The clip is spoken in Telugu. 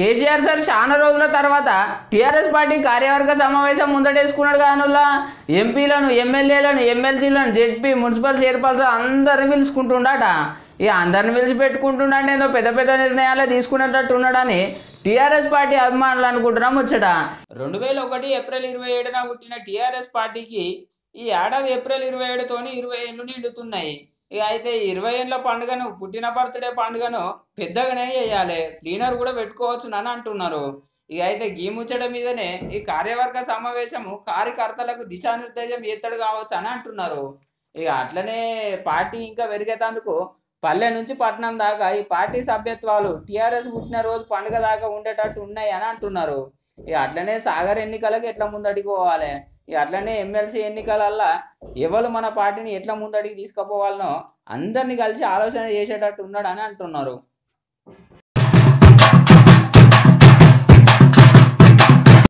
కేసీఆర్ సార్ చాలా రోజుల తర్వాత టీఆర్ఎస్ పార్టీ కార్యవర్గ సమావేశం ముందటేసుకున్నాడు కానుల్లా ఎంపీలను ఎమ్మెల్యేలను ఎమ్మెల్సీలను జెడ్పీ మున్సిపల్ చైర్పర్సన్ అందరిని పిలుచుకుంటుండట ఇక అందరిని పిలిచి పెట్టుకుంటుండే ఏదో పెద్ద పెద్ద నిర్ణయాలే తీసుకునేటట్టు ఉన్నాడని టీఆర్ఎస్ పార్టీ అభిమానులు అనుకుంటున్నాం ముచ్చట రెండు వేల ఒకటి ఏప్రిల్ ఇరవై ఏడున పుట్టిన టీఆర్ఎస్ పార్టీకి ఈ ఏడాది ఏప్రిల్ ఇరవై ఏడుతోని ఇరవై ఏళ్ళు నిండుతున్నాయి ఇక అయితే ఈ ఇరవై ఏళ్ళ పండుగను పుట్టిన బర్త్డే పండుగను పెద్దగానే చేయాలి క్లీనర్ కూడా పెట్టుకోవచ్చు అని అంటున్నారు ఇక అయితే గీ ముచ్చట మీదనే ఈ కార్యవర్గ సమావేశము కార్యకర్తలకు దిశానిర్దేశం ఎత్తడు కావచ్చు అని అంటున్నారు ఇక అట్లనే పార్టీ ఇంకా పెరిగేటందుకు పల్లె నుంచి పట్టణం దాకా ఈ పార్టీ సభ్యత్వాలు టీఆర్ఎస్ పుట్టినరోజు పండుగ దాకా ఉండేటట్టు ఉన్నాయి అని అంటున్నారు ఇక అట్లనే సాగర్ ఎన్నికలకు ఎట్లా ముందడికి పోవాలి ఇక అట్లనే ఎమ్మెల్సీ ఎన్నికలల్లా ఎవరు మన పార్టీని ఎట్లా ముందడికి తీసుకుపోవాలనో అందరినీ కలిసి ఆలోచన చేసేటట్టు ఉన్నాడు అని అంటున్నారు